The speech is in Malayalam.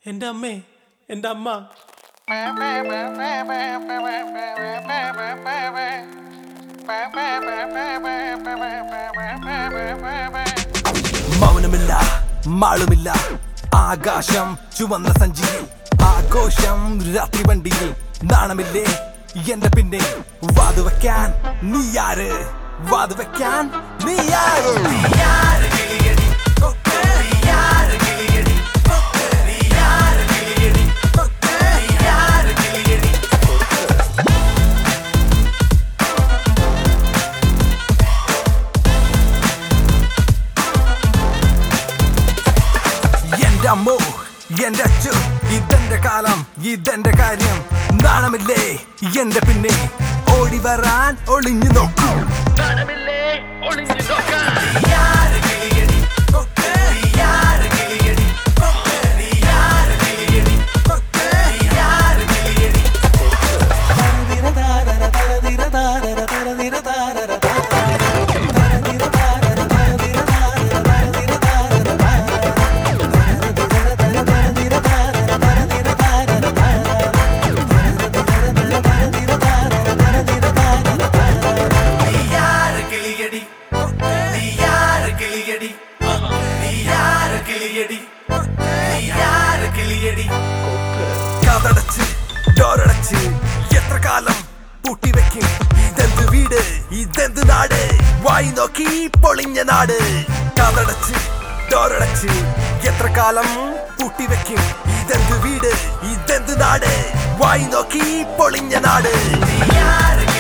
എൻ്റെ അമ്മേ എൻ്റെ അമ്മ മൗനമില്ല മാളുമില്ല ആകാശം ചുവന്ന സഞ്ചിയിൽ ആഘോഷം രാത്രി വണ്ടിയിൽ നാണമില്ലേ എന്റെ പിന്നെ വാതുവെക്കാൻ നീയാര് വാതുവെക്കാൻ നീയാര് നീയാര് കിളിയടി കൊക്ക് നീയാര് കിളിയടി കൊക്ക് നീയാര് കിളിയടി കൊക്ക് നീയാര് കിളിയടി എന്റെ അമ്മോ എന്റെ അച്ചു ഇതെന്റെ കാലം ഇതെന്റെ കാര്യം നാണമില്ലേ എന്റെ പിന്നെ ഓടി വരാൻ ഒളിഞ്ഞു നോക്കൂ നാണമില്ലേ ഒളിഞ്ഞു നോക്കാൻ നീയാര് കിളിയടി കൊക്ക് നീയാര് കിളിയടി കൊക്ക് നീയാര് കിളിയടി കൊക്ക് നീയാര് കിളിയടി നീയാര് കിളിയടി നീയാര് കിളിയടി നീയാര് കിളിയടി നീയാര് കിളിയടി കതടച്ച് ഡോറടച്ച് എത്ര കാലം പൂട്ടിവെക്കും ഇതെന്ത് വീട് ഇതെന്ത് നാട് വായി നോക്കി പൊളിഞ്ഞ നാട് കതടച്ച് ഡോറടച്ച് എത്ര കാലം പൂട്ടിവെക്കും ഇതെന്ത് വീട് ഇതെന്ത് നാട് വായി നോക്കി പൊളിഞ്ഞ നാട് നീയാര്